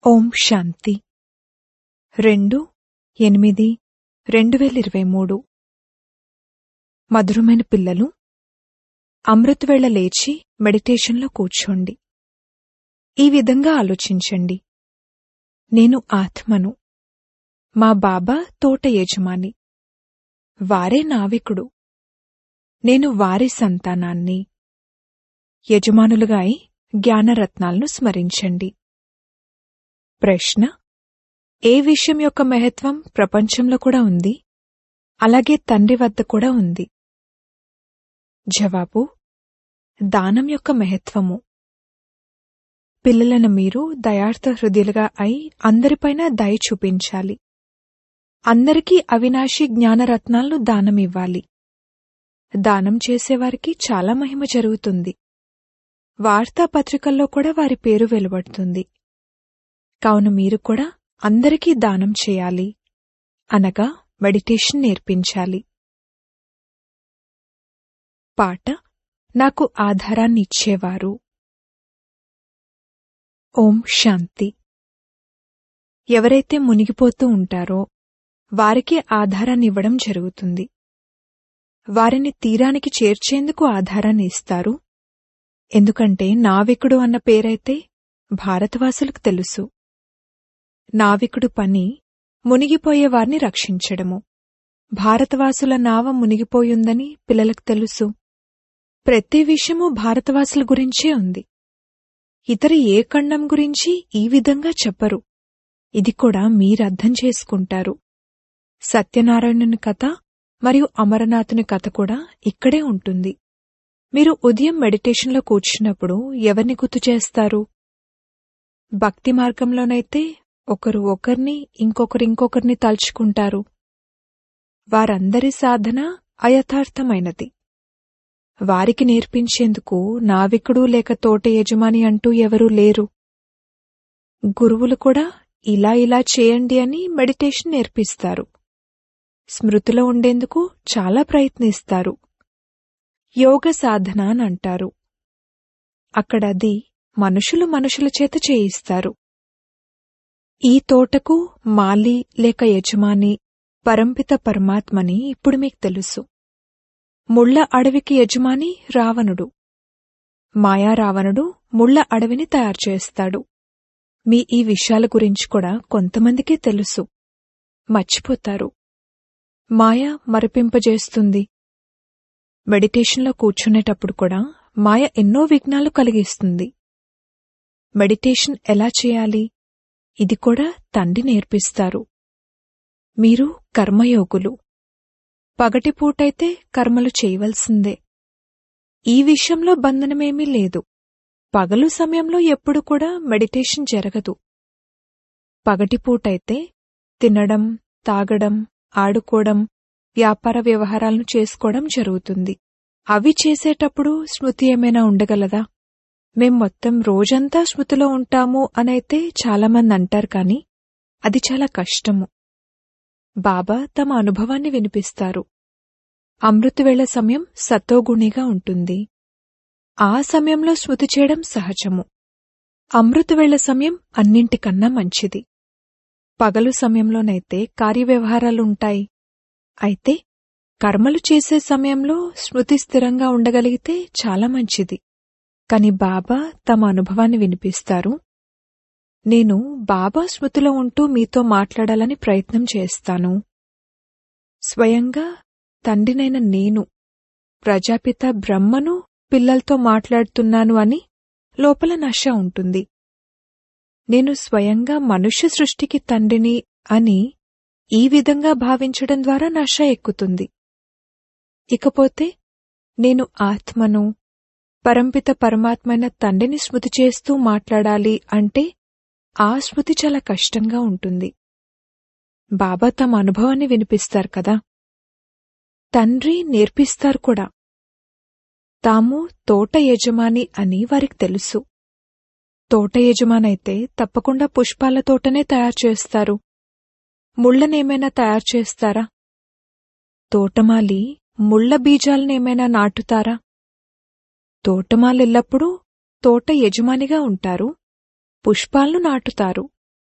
ఓం శాంతి రెండు ఎనిమిది రెండు వేల ఇరవై మూడు మధురమైన పిల్లలు అమృతవేళ లేచి మెడిటేషన్లో కూర్చోండి ఈ విధంగా ఆలోచించండి నేను ఆత్మను మా బాబా తోట యజమాని వారే నావికుడు నేను వారి సంతానాన్ని యజమానులుగా అయి జ్ఞానరత్నాలను స్మరించండి ప్రశ్న ఏ విషయం యొక్క మహత్వం ప్రపంచంలో కూడా ఉంది అలాగే తండ్రి వద్ద కూడా ఉంది జవాబు దానం యొక్క మహత్వము పిల్లలను మీరు దయార్థ హృదయులుగా అయి అందరిపైన దయ చూపించాలి అందరికీ అవినాశి జ్ఞానరత్నాలను దానమివ్వాలి దానం చేసేవారికి చాలా మహిమ జరుగుతుంది వార్తాపత్రికల్లో కూడా వారి పేరు వెలువడుతుంది కావున మీరు కూడా అందరికీ దానం చేయాలి అనగా మెడిటేషన్ నేర్పించాలి పాట నాకు ఆధారాన్ని ఇచ్చేవారు ఓం శాంతి ఎవరైతే మునిగిపోతూ ఉంటారో వారికే ఆధారాన్ని ఇవ్వడం జరుగుతుంది వారిని తీరానికి చేర్చేందుకు ఆధారాన్ని ఇస్తారు ఎందుకంటే నావికుడు అన్న పేరైతే భారతవాసులకు తెలుసు నావికుడు పని మునిగిపోయే వారిని రక్షించడము భారతవాసుల నావ మునిగిపోయుందని పిల్లలకు తెలుసు ప్రతి విషయము భారతవాసుల గురించే ఉంది ఇతర ఏ ఖండం గురించి ఈ విధంగా చెప్పరు ఇది కూడా మీరర్థం చేసుకుంటారు సత్యనారాయణుని కథ మరియు అమరనాథుని కథ కూడా ఇక్కడే ఉంటుంది మీరు ఉదయం మెడిటేషన్లో కూర్చున్నప్పుడు ఎవరిని గుర్తు చేస్తారు భక్తి మార్గంలోనైతే ఒకరు ఒకరిని ఇంకొకరు ఇంకొకరిని తలుచుకుంటారు వారందరి సాధన అయథార్థమైనది వారికి నేర్పించేందుకు నావికుడు లేక తోట యజమాని అంటూ ఎవరూ లేరు గురువులు కూడా ఇలా ఇలా చేయండి అని మెడిటేషన్ నేర్పిస్తారు స్మృతిలో ఉండేందుకు చాలా ప్రయత్నిస్తారు యోగ సాధన అని అంటారు అక్కడది మనుషులు మనుషుల చేత చేయిస్తారు ఈ తోటకు మాలి లేక యజమాని పరంపిత పరమాత్మని ఇప్పుడు మీకు తెలుసు ముళ్ల అడవికి యజమాని రావణుడు మాయా రావణుడు ముళ్ల అడవిని తయారు చేస్తాడు మీ ఈ విషయాల గురించి కూడా కొంతమందికే తెలుసు మర్చిపోతారు మాయ మరపింపజేస్తుంది మెడిటేషన్లో కూర్చునేటప్పుడు కూడా మాయ ఎన్నో విఘ్నాలు కలిగిస్తుంది మెడిటేషన్ ఎలా చేయాలి ఇది కూడా తండ్రి నేర్పిస్తారు మీరు కర్మయోగులు పగటిపూటైతే కర్మలు చేయవలసిందే ఈ విషయంలో బంధనమేమీ లేదు పగలు సమయంలో ఎప్పుడు కూడా మెడిటేషన్ జరగదు పగటిపూటైతే తినడం తాగడం ఆడుకోవడం వ్యాపార వ్యవహారాలను చేసుకోవడం జరుగుతుంది అవి చేసేటప్పుడు స్మృతి ఏమైనా ఉండగలదా మేం మొత్తం రోజంతా స్మృతిలో ఉంటాము అనైతే చాలామంది అంటారు కాని అది చాలా కష్టము బాబా తమ అనుభవాన్ని వినిపిస్తారు అమృతవేళ సమయం సతోగుణిగా ఉంటుంది ఆ సమయంలో స్మృతి చేయడం సహజము అమృతవేళ సమయం అన్నింటికన్నా మంచిది పగలు సమయంలోనైతే కార్యవ్యవహారాలుంటాయి అయితే కర్మలు చేసే సమయంలో స్మృతి స్థిరంగా ఉండగలిగితే చాలా మంచిది కాని బాబా తమ అనుభవాన్ని వినిపిస్తారు నేను బాబా స్మృతిలో ఉంటూ మీతో మాట్లాడాలని ప్రయత్నం చేస్తాను స్వయంగా తండ్రినైన నేను ప్రజాపిత బ్రహ్మను పిల్లలతో మాట్లాడుతున్నాను అని లోపల నశ ఉంటుంది నేను స్వయంగా మనుష్య సృష్టికి తండ్రిని అని ఈ విధంగా భావించడం ద్వారా నశ ఎక్కుతుంది ఇకపోతే నేను ఆత్మను పరంపిత పరమాత్మైన తండ్రిని స్మృతి చేస్తూ మాట్లాడాలి అంటే ఆ స్మృతి చాలా కష్టంగా ఉంటుంది బాబా తమ అనుభవాన్ని వినిపిస్తారు కదా తండ్రి నేర్పిస్తారు కూడా తాము తోట యజమాని అని వారికి తెలుసు తోట యజమానైతే తప్పకుండా పుష్పాల తోటనే తయారు చేస్తారు ముళ్లనేమైనా తయారు చేస్తారా తోటమాలి ముళ్ల బీజాలనేమైనా నాటుతారా తోటమాలెల్లప్పుడూ తోట యజమానిగా ఉంటారు పుష్పాలను నాటుతారు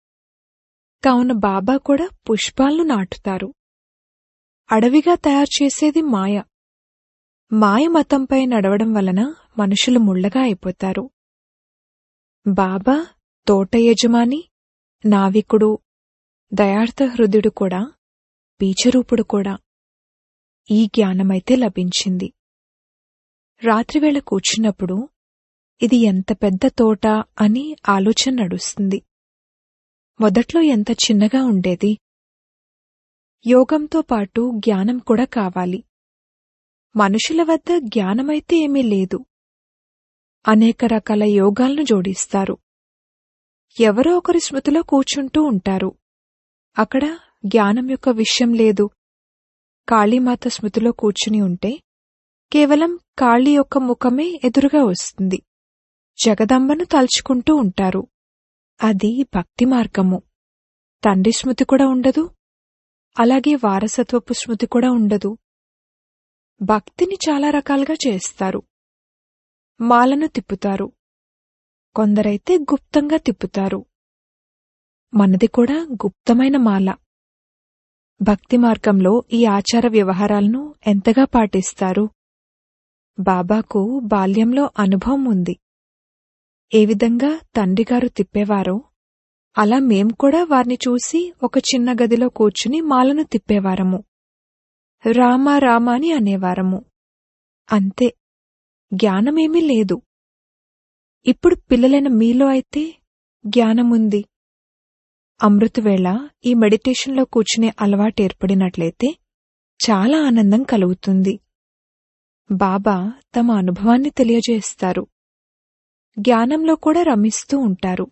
కావున బాబా కూడా పుష్పాలను నాటుతారు అడవిగా తయారు చేసేది మాయ మాయ మతంపై నడవడం వలన మనుషులు ముళ్ళగా అయిపోతారు బాబా తోట యజమాని నావికుడు దయార్థ హృదయుడు కూడా బీజరూపుడు కూడా ఈ జ్ఞానమైతే లభించింది రాత్రివేళ కూర్చున్నప్పుడు ఇది ఎంత పెద్ద తోట అని ఆలోచన నడుస్తుంది మొదట్లో ఎంత చిన్నగా ఉండేది యోగంతో పాటు జ్ఞానం కూడా కావాలి మనుషుల వద్ద జ్ఞానమైతే ఏమీ లేదు అనేక రకాల యోగాలను జోడిస్తారు ఎవరో ఒకరి స్మృతిలో కూర్చుంటూ ఉంటారు అక్కడ జ్ఞానం యొక్క విషయం లేదు కాళీమాత స్మృతిలో కూర్చుని ఉంటే కేవలం కాళీ యొక్క ముఖమే ఎదురుగా వస్తుంది జగదంబను తలుచుకుంటూ ఉంటారు అది భక్తి మార్గము తండ్రి స్మృతి కూడా ఉండదు అలాగే వారసత్వపు స్మృతి కూడా ఉండదు భక్తిని చాలా రకాలుగా చేస్తారు మాలను తిప్పుతారు కొందరైతే గుప్తంగా తిప్పుతారు మనది కూడా గుప్తమైన మాల భక్తి మార్గంలో ఈ ఆచార వ్యవహారాలను ఎంతగా పాటిస్తారు బాబాకు బాల్యంలో అనుభవం ఉంది ఏ విధంగా తండ్రిగారు తిప్పేవారో అలా మేం కూడా వారిని చూసి ఒక చిన్న గదిలో కూర్చుని మాలను తిప్పేవారము రామా రామా అని అనేవారము అంతే జ్ఞానమేమీ లేదు ఇప్పుడు పిల్లలైన మీలో అయితే జ్ఞానముంది అమృతవేళ ఈ మెడిటేషన్లో కూర్చునే అలవాటు ఏర్పడినట్లయితే చాలా ఆనందం కలుగుతుంది బాబా తమ అనుభవాన్ని తెలియజేస్తారు జ్ఞానంలో కూడా రమిస్తూ ఉంటారు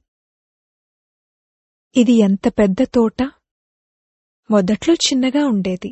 ఇది ఎంత పెద్ద తోట మొదట్లో చిన్నగా ఉండేది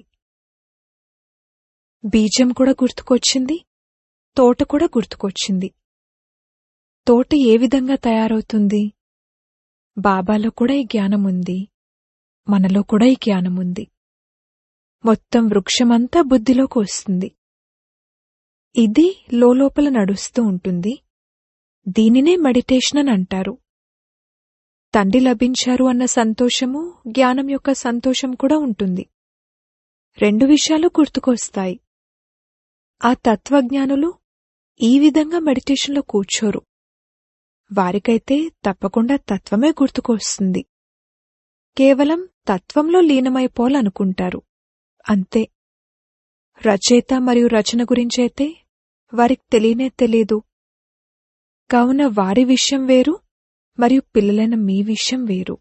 బీజం కూడా గుర్తుకొచ్చింది తోట కూడా గుర్తుకొచ్చింది తోట ఏ విధంగా తయారవుతుంది బాబాలో కూడా ఈ జ్ఞానముంది మనలో కూడా ఈ జ్ఞానముంది మొత్తం వృక్షమంతా బుద్ధిలోకి వస్తుంది ఇది లోపల నడుస్తూ ఉంటుంది దీనినే మెడిటేషన్ అని అంటారు తండ్రి లభించారు అన్న సంతోషము జ్ఞానం యొక్క సంతోషం కూడా ఉంటుంది రెండు విషయాలు గుర్తుకొస్తాయి ఆ తత్వజ్ఞానులు ఈ విధంగా మెడిటేషన్లో కూర్చోరు వారికైతే తప్పకుండా తత్వమే గుర్తుకొస్తుంది కేవలం తత్వంలో లీనమైపోవాలనుకుంటారు అంతే రచయిత మరియు రచన గురించైతే వారికి తెలియనే తెలీదు కావున వారి విషయం వేరు మరియు పిల్లలైన మీ విషయం వేరు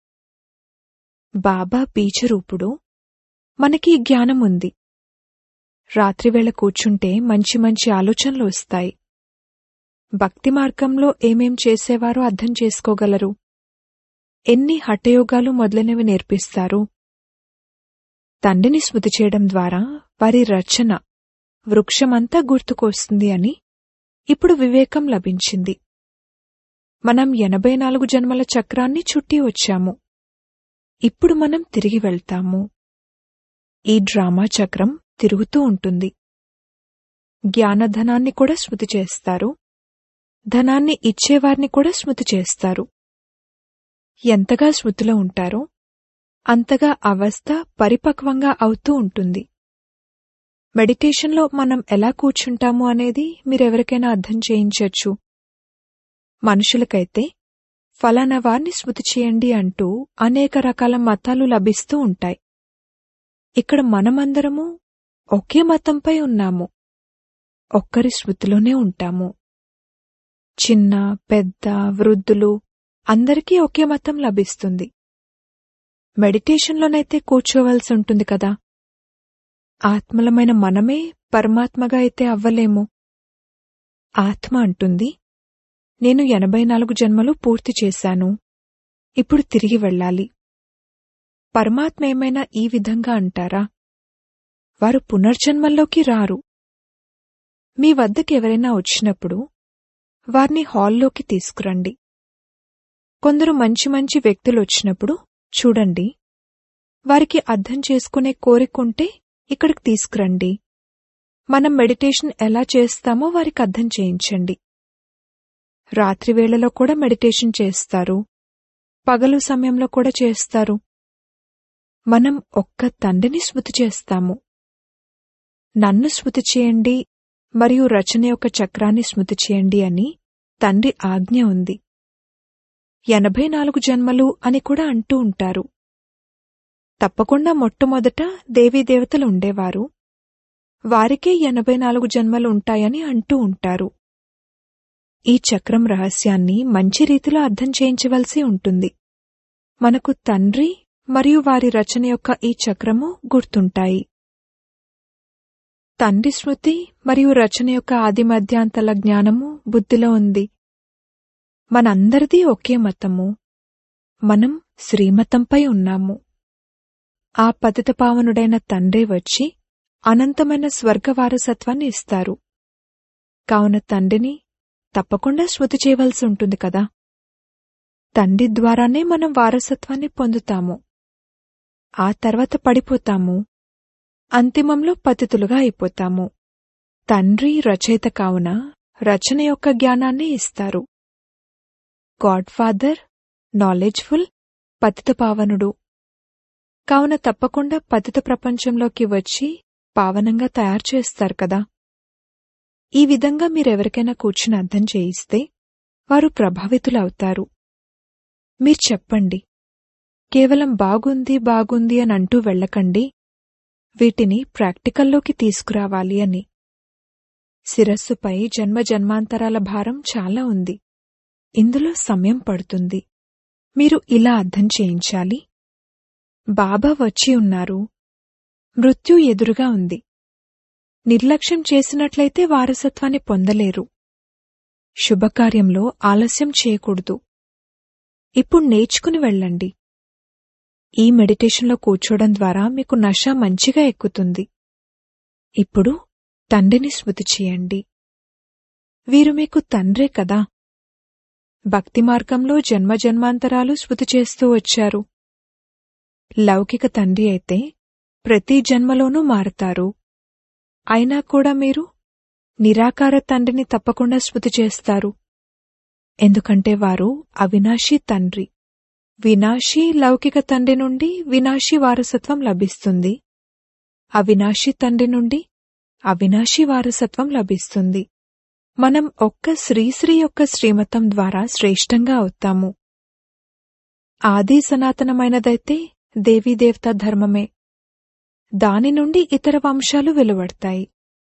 బాబా బీజరూపుడు మనకి జ్ఞానం ఉంది రాత్రివేళ కూర్చుంటే మంచి మంచి ఆలోచనలు వస్తాయి భక్తి మార్గంలో ఏమేం చేసేవారో అర్థం చేసుకోగలరు ఎన్ని హఠయోగాలు మొదలైనవి నేర్పిస్తారు తండ్రిని స్మృతి చేయడం ద్వారా వారి రచన వృక్షమంతా గుర్తుకొస్తుంది అని ఇప్పుడు వివేకం లభించింది మనం ఎనభై నాలుగు జన్మల చక్రాన్ని చుట్టి వచ్చాము ఇప్పుడు మనం తిరిగి వెళ్తాము ఈ డ్రామా చక్రం తిరుగుతూ ఉంటుంది జ్ఞానధనాన్ని కూడా స్మృతి చేస్తారు ధనాన్ని ఇచ్చేవారిని కూడా స్మృతి చేస్తారు ఎంతగా స్మృతిలో ఉంటారో అంతగా అవస్థ పరిపక్వంగా అవుతూ ఉంటుంది మెడిటేషన్లో మనం ఎలా కూర్చుంటాము అనేది మీరెవరికైనా అర్థం చేయించొచ్చు మనుషులకైతే ఫలానా వారిని స్మృతి చేయండి అంటూ అనేక రకాల మతాలు లభిస్తూ ఉంటాయి ఇక్కడ మనమందరము ఒకే మతంపై ఉన్నాము ఒక్కరి స్మృతిలోనే ఉంటాము చిన్న పెద్ద వృద్ధులు అందరికీ ఒకే మతం లభిస్తుంది మెడిటేషన్లోనైతే కూర్చోవలసి ఉంటుంది కదా ఆత్మలమైన మనమే పరమాత్మగా అయితే అవ్వలేము ఆత్మ అంటుంది నేను ఎనభై నాలుగు జన్మలు పూర్తి చేశాను ఇప్పుడు తిరిగి వెళ్ళాలి పరమాత్మ ఏమైనా ఈ విధంగా అంటారా వారు పునర్జన్మల్లోకి రారు మీ వద్దకు ఎవరైనా వచ్చినప్పుడు వారిని హాల్లోకి తీసుకురండి కొందరు మంచి మంచి వ్యక్తులు వచ్చినప్పుడు చూడండి వారికి అర్థం చేసుకునే కోరికుంటే ఇక్కడికి తీసుకురండి మనం మెడిటేషన్ ఎలా చేస్తామో వారికి అర్థం చేయించండి రాత్రి వేళలో కూడా మెడిటేషన్ చేస్తారు పగలు సమయంలో కూడా చేస్తారు మనం ఒక్క తండ్రిని స్మృతి చేస్తాము నన్ను స్మృతి చేయండి మరియు రచన యొక్క చక్రాన్ని స్మృతి చేయండి అని తండ్రి ఆజ్ఞ ఉంది ఎనభై నాలుగు జన్మలు అని కూడా అంటూ ఉంటారు తప్పకుండా మొట్టమొదట దేవీదేవతలు ఉండేవారు వారికే ఎనభై నాలుగు జన్మలు ఉంటాయని అంటూ ఉంటారు ఈ చక్రం రహస్యాన్ని మంచి రీతిలో అర్థం చేయించవలసి ఉంటుంది మనకు తండ్రి మరియు వారి రచన యొక్క ఈ చక్రము గుర్తుంటాయి తండ్రి స్మృతి మరియు రచన యొక్క ఆది మధ్యాంతల జ్ఞానము బుద్ధిలో ఉంది మనందరిది ఒకే మతము మనం శ్రీమతంపై ఉన్నాము ఆ పతిత పావనుడైన తండ్రి వచ్చి అనంతమైన స్వర్గ వారసత్వాన్ని ఇస్తారు కావున తండ్రిని తప్పకుండా స్మృతి చేయవలసి ఉంటుంది కదా తండ్రి ద్వారానే మనం వారసత్వాన్ని పొందుతాము ఆ తర్వాత పడిపోతాము అంతిమంలో పతితులుగా అయిపోతాము తండ్రి రచయిత కావున రచన యొక్క జ్ఞానాన్ని ఇస్తారు గాడ్ ఫాదర్ నాలెడ్జ్ఫుల్ పతిత పావనుడు కావున తప్పకుండా పతిత ప్రపంచంలోకి వచ్చి పావనంగా తయారు చేస్తారు కదా ఈ విధంగా మీరెవరికైనా కూర్చుని అర్థం చేయిస్తే వారు ప్రభావితులవుతారు మీరు చెప్పండి కేవలం బాగుంది బాగుంది అని అంటూ వెళ్ళకండి వీటిని ప్రాక్టికల్లోకి తీసుకురావాలి అని శిరస్సుపై జన్మ జన్మాంతరాల భారం చాలా ఉంది ఇందులో సమయం పడుతుంది మీరు ఇలా అర్థం చేయించాలి బాబా వచ్చి ఉన్నారు మృత్యు ఎదురుగా ఉంది నిర్లక్ష్యం చేసినట్లయితే వారసత్వాన్ని పొందలేరు శుభకార్యంలో ఆలస్యం చేయకూడదు ఇప్పుడు నేర్చుకుని వెళ్ళండి ఈ మెడిటేషన్లో కూర్చోవడం ద్వారా మీకు నష మంచిగా ఎక్కుతుంది ఇప్పుడు తండ్రిని స్మృతి చేయండి వీరు మీకు తండ్రే కదా భక్తి మార్గంలో జన్మ జన్మాంతరాలు స్మృతి చేస్తూ వచ్చారు లౌకిక తండ్రి అయితే ప్రతి జన్మలోనూ మారతారు అయినా కూడా మీరు నిరాకార తండ్రిని తప్పకుండా స్మృతి చేస్తారు ఎందుకంటే వారు అవినాశీ తండ్రి వినాశీ లౌకిక తండ్రి నుండి వినాశీ వారసత్వం లభిస్తుంది అవినాశీ తండ్రి నుండి అవినాశీ వారసత్వం లభిస్తుంది మనం ఒక్క శ్రీశ్రీ యొక్క శ్రీమతం ద్వారా శ్రేష్టంగా అవుతాము ఆది సనాతనమైనదైతే దేవీదేవతా ధర్మమే దాని నుండి ఇతర వంశాలు వెలువడతాయి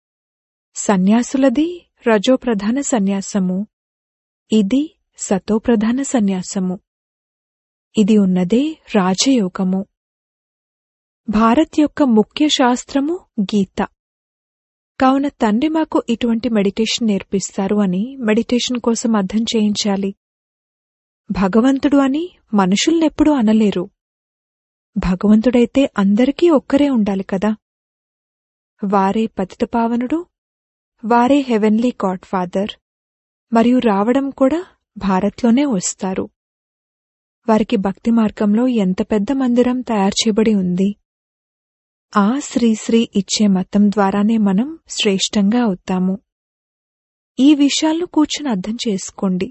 సన్యాసులది రజోప్రధాన సన్యాసము ఇది సతోప్రధాన సన్యాసము ఇది ఉన్నదే రాజయోగము భారత్ యొక్క ముఖ్య శాస్త్రము గీత కావున తండ్రి మాకు ఇటువంటి మెడిటేషన్ నేర్పిస్తారు అని మెడిటేషన్ కోసం అర్థం చేయించాలి భగవంతుడు అని మనుషుల్నెప్పుడూ అనలేరు భగవంతుడైతే అందరికీ ఒక్కరే ఉండాలి కదా వారే పతితపావనుడు వారే హెవెన్లీ గాడ్ ఫాదర్ మరియు రావడం కూడా భారత్లోనే వస్తారు వారికి భక్తి మార్గంలో ఎంత పెద్ద మందిరం తయారు చేయబడి ఉంది ఆ శ్రీశ్రీ ఇచ్చే మతం ద్వారానే మనం శ్రేష్టంగా అవుతాము ఈ విషయాలను కూర్చుని అర్థం చేసుకోండి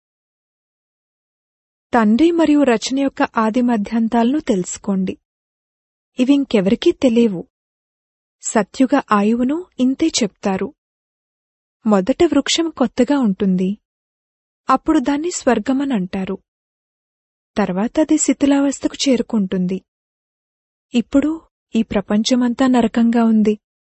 తండ్రి మరియు రచన యొక్క ఆది మధ్యాంతాలను తెలుసుకోండి ఇవి ఇంకెవరికీ తెలియవు సత్యుగ ఆయువును ఇంతే చెప్తారు మొదట వృక్షం కొత్తగా ఉంటుంది అప్పుడు దాన్ని స్వర్గమని అంటారు తర్వాత అది శిథిలావస్థకు చేరుకుంటుంది ఇప్పుడు ఈ ప్రపంచమంతా నరకంగా ఉంది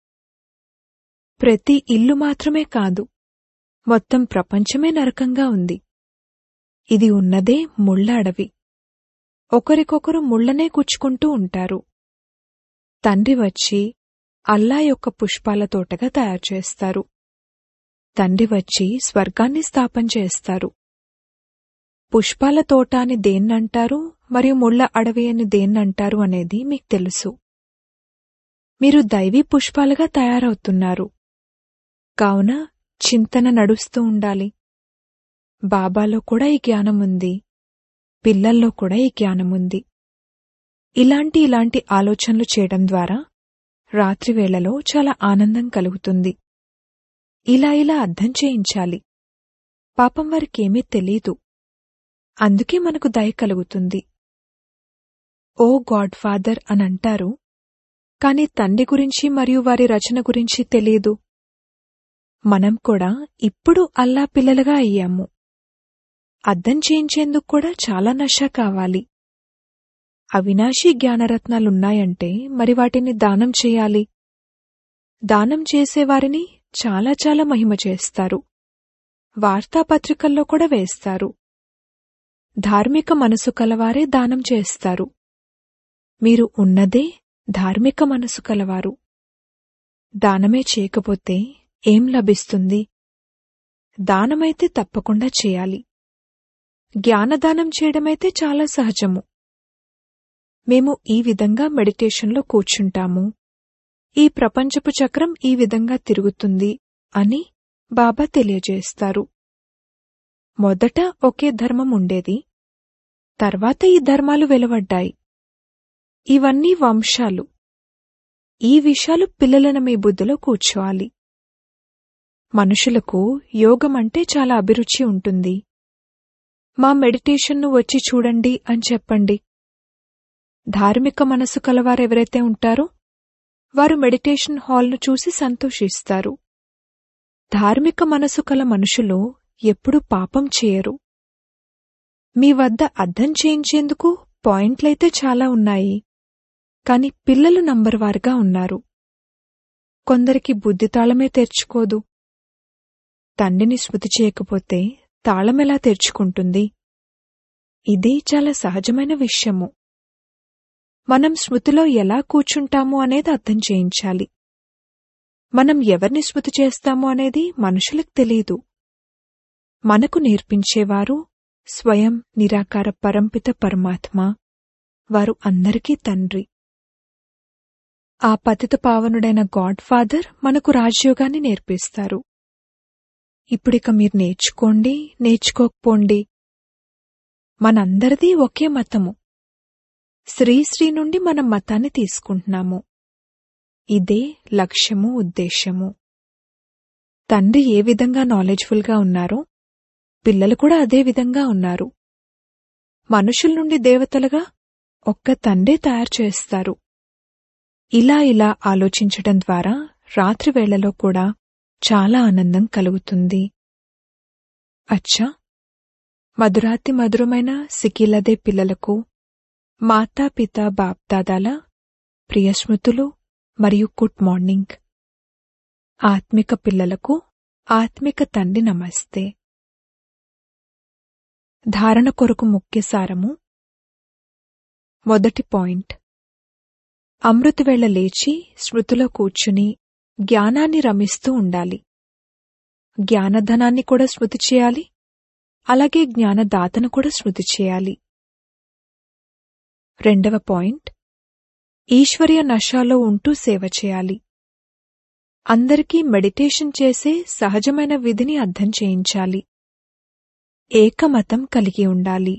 ప్రతి ఇల్లు మాత్రమే కాదు మొత్తం ప్రపంచమే నరకంగా ఉంది ఇది ఉన్నదే ముళ్ళ అడవి ఒకరికొకరు ముళ్ళనే గుచ్చుకుంటూ ఉంటారు తండ్రి వచ్చి అల్లా యొక్క పుష్పాల తోటగా తయారు చేస్తారు తండ్రి వచ్చి స్వర్గాన్ని స్థాపన చేస్తారు పుష్పాల తోట అని దేన్నంటారు మరియు ముళ్ళ అడవి అని దేన్నంటారు అనేది మీకు తెలుసు మీరు దైవీ పుష్పాలుగా తయారవుతున్నారు కావున చింతన నడుస్తూ ఉండాలి బాబాలో కూడా ఈ జ్ఞానం ఉంది పిల్లల్లో కూడా ఈ జ్ఞానం ఉంది ఇలాంటి ఇలాంటి ఆలోచనలు చేయడం ద్వారా రాత్రివేళలో చాలా ఆనందం కలుగుతుంది ఇలా ఇలా అర్థం చేయించాలి పాపం వారికేమీ తెలీదు అందుకే మనకు దయ కలుగుతుంది ఓ గాడ్ ఫాదర్ అని అంటారు కాని తండ్రి గురించి మరియు వారి రచన గురించి తెలియదు మనం కూడా ఇప్పుడు అల్లా పిల్లలుగా అయ్యాము అద్దం చేయించేందుకు కూడా చాలా నష కావాలి అవినాశీ జ్ఞానరత్నాలున్నాయంటే మరి వాటిని దానం చేయాలి దానం చేసేవారిని చాలా చాలా మహిమ చేస్తారు వార్తాపత్రికల్లో కూడా వేస్తారు ధార్మిక మనసు కలవారే దానం చేస్తారు మీరు ఉన్నదే ధార్మిక మనసు కలవారు దానమే చేయకపోతే ఏం లభిస్తుంది దానమైతే తప్పకుండా చేయాలి జ్ఞానదానం చేయడమైతే చాలా సహజము మేము ఈ విధంగా మెడిటేషన్లో కూర్చుంటాము ఈ ప్రపంచపు చక్రం ఈ విధంగా తిరుగుతుంది అని బాబా తెలియజేస్తారు మొదట ఒకే ధర్మం ఉండేది తర్వాత ఈ ధర్మాలు వెలువడ్డాయి ఇవన్నీ వంశాలు ఈ విషయాలు పిల్లలను మీ బుద్ధిలో కూర్చోవాలి మనుషులకు యోగం అంటే చాలా అభిరుచి ఉంటుంది మా మెడిటేషన్ను వచ్చి చూడండి అని చెప్పండి ధార్మిక మనసు కలవారెవరైతే ఉంటారో వారు మెడిటేషన్ హాల్ను చూసి సంతోషిస్తారు ధార్మిక మనసు కల మనుషులు ఎప్పుడూ పాపం చేయరు మీ వద్ద అర్థం చేయించేందుకు పాయింట్లయితే చాలా ఉన్నాయి కాని పిల్లలు నంబర్ వారుగా ఉన్నారు కొందరికి బుద్ధి తాళమే తెరుచుకోదు తండ్రిని స్మృతి చేయకపోతే తాళమెలా తెరుచుకుంటుంది ఇది చాలా సహజమైన విషయము మనం స్మృతిలో ఎలా కూర్చుంటాము అనేది అర్థం చేయించాలి మనం ఎవరిని స్మృతి చేస్తాము అనేది మనుషులకు తెలీదు మనకు నేర్పించేవారు స్వయం నిరాకార పరంపిత పరమాత్మ వారు అందరికీ తండ్రి ఆ పతిత పావనుడైన గాడ్ ఫాదర్ మనకు రాజయోగాన్ని నేర్పిస్తారు ఇప్పుడిక మీరు నేర్చుకోండి నేర్చుకోకపోండి మనందరిది ఒకే మతము శ్రీశ్రీ నుండి మనం మతాన్ని తీసుకుంటున్నాము ఇదే లక్ష్యము ఉద్దేశ్యము తండ్రి ఏ విధంగా నాలెడ్జ్ఫుల్గా ఉన్నారో పిల్లలు కూడా అదే విధంగా ఉన్నారు మనుషుల నుండి దేవతలుగా ఒక్క తండ్రే తయారు చేస్తారు ఇలా ఇలా ఆలోచించటం ద్వారా రాత్రి వేళలో కూడా చాలా ఆనందం కలుగుతుంది అచ్చా మధురాతి మధురమైన సికిలదే పిల్లలకు మాతాపిత బాప్దాదాల ప్రియస్మృతులు మరియు గుడ్ మార్నింగ్ ఆత్మిక పిల్లలకు ఆత్మిక తండ్రి నమస్తే ధారణ కొరకు ముఖ్య సారము మొదటి పాయింట్ అమృతవేళ లేచి స్మృతిలో కూర్చుని జ్ఞానాన్ని రమిస్తూ ఉండాలి జ్ఞానధనాన్ని కూడా స్మృతి చేయాలి అలాగే జ్ఞానదాతను కూడా స్మృతి చేయాలి రెండవ పాయింట్ ఈశ్వర్య నశాలో ఉంటూ సేవ చేయాలి అందరికీ మెడిటేషన్ చేసే సహజమైన విధిని అర్థం చేయించాలి ఏకమతం కలిగి ఉండాలి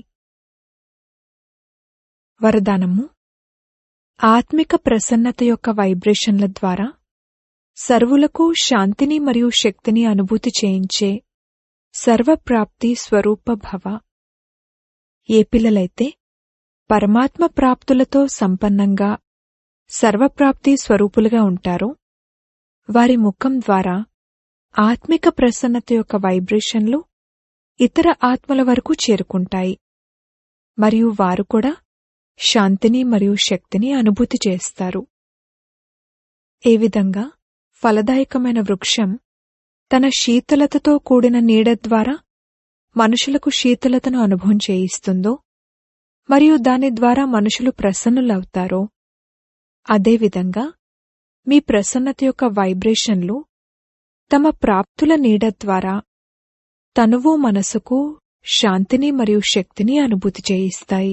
వరదానము ఆత్మిక ప్రసన్నత యొక్క వైబ్రేషన్ల ద్వారా సర్వులకు శాంతిని మరియు శక్తిని అనుభూతి చేయించే సర్వప్రాప్తి స్వరూప భవ ఏ పిల్లలైతే పరమాత్మ ప్రాప్తులతో సంపన్నంగా సర్వప్రాప్తి స్వరూపులుగా ఉంటారో వారి ముఖం ద్వారా ఆత్మిక ప్రసన్నత యొక్క వైబ్రేషన్లు ఇతర ఆత్మల వరకు చేరుకుంటాయి మరియు వారు కూడా శాంతిని మరియు శక్తిని అనుభూతి చేస్తారు ఏ విధంగా ఫలదాయకమైన వృక్షం తన శీతలతతో కూడిన నీడ ద్వారా మనుషులకు శీతలతను అనుభవం చేయిస్తుందో మరియు దాని ద్వారా మనుషులు ప్రసన్నులవుతారో అదేవిధంగా మీ ప్రసన్నత యొక్క వైబ్రేషన్లు తమ ప్రాప్తుల నీడ ద్వారా తనువు మనసుకు శాంతిని మరియు శక్తిని అనుభూతి చేయిస్తాయి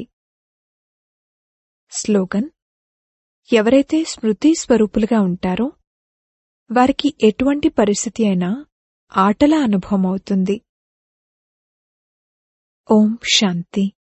స్లోగన్ ఎవరైతే స్మృతి స్వరూపులుగా ఉంటారో వారికి ఎటువంటి పరిస్థితి అయినా ఆటల అనుభవం అవుతుంది ఓం శాంతి